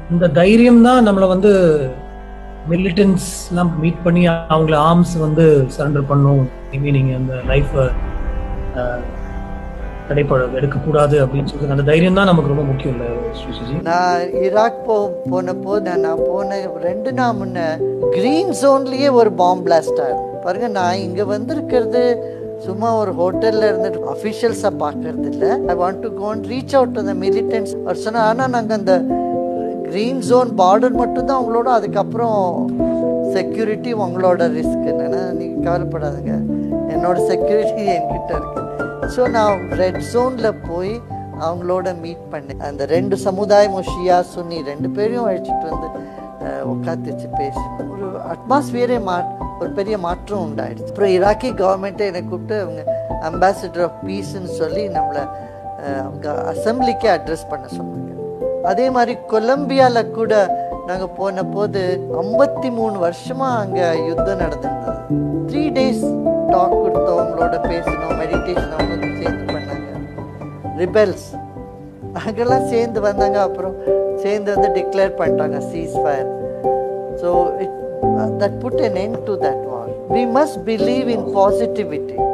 இந்த தைரியம் தான் நம்மளை வந்து மிலிட்டன்ஸ் எல்லாம் மீட் பண்ணி அவங்கள ஆர்ம்ஸ் வந்து சரண்டர் பண்ணும் இனிமே நீங்க அந்த லைஃப்பை தடைப்பட எடுக்கக்கூடாது அப்படின்னு சொல்லி அந்த தைரியம் தான் நமக்கு ரொம்ப முக்கியம் இல்லை சுஷிஜி நான் ஈராக் போ போன போது நான் போன ரெண்டு நாள் முன்ன கிரீன் ஜோன்லயே ஒரு பாம்பு பிளாஸ்ட் ஆகும் பாருங்க நான் இங்க வந்திருக்கிறது சும்மா ஒரு ஹோட்டல்ல இருந்துட்டு அஃபிஷியல்ஸை பார்க்கறது இல்லை I want to go and reach out to the militants அவர் சொன்னா ஆனால் நாங்கள் அந்த கிரீன் ஜோன் பார்டர் மட்டும்தான் உங்களோட அதுக்கப்புறம் செக்யூரிட்டி உங்களோட ரிஸ்க் என்னன்னா நீங்கள் கவலைப்படாதுங்க என்னோட செக்யூரிட்டி என்கிட்ட இருக்கு ஸோ நான் ரெட் ஜோனில் போய் அவங்களோட மீட் பண்ணேன் அந்த ரெண்டு சமுதாயமும் ஷியா சுன்னி ரெண்டு பேரையும் அழைச்சிட்டு வந்து அஹ், உட்காந்து வச்சு பேசினோம் ஒரு அட்மாஸ்பியரே மா ஒரு பெரிய மாற்றம் உண்டாயிடுச்சு அப்புறம் ஈராக்கி கவர்மெண்ட்டே என்னை கூப்பிட்டு அவங்க அம்பாசிடர் ஆஃப் பீஸ்ன்னு சொல்லி நம்மளை அஹ், அவங்க அசம்பிளிக்கே அட்ரஸ் பண்ண சொன்னாங்க அதே மாதிரி கொலம்பியால கூட நாங்க போன போது ஐம்பத்தி மூணு வருஷமா அங்க யுத்தம் நடந்திருந்தது த்ரீ டேஸ் டாக் கொடுத்தோம் அவங்களோட பேசணும் மெடிடேஷன் அவங்க சேர்ந்து பண்ணாங்க ரிபெல்ஸ் அங்கெல்லாம் சேர்ந்து வந்தாங்க அப்புறம் சேர்ந்து வந்து டிக்ளேர் பண்ணிட்டாங்க cease fire so it that put an end to that war we must believe in positivity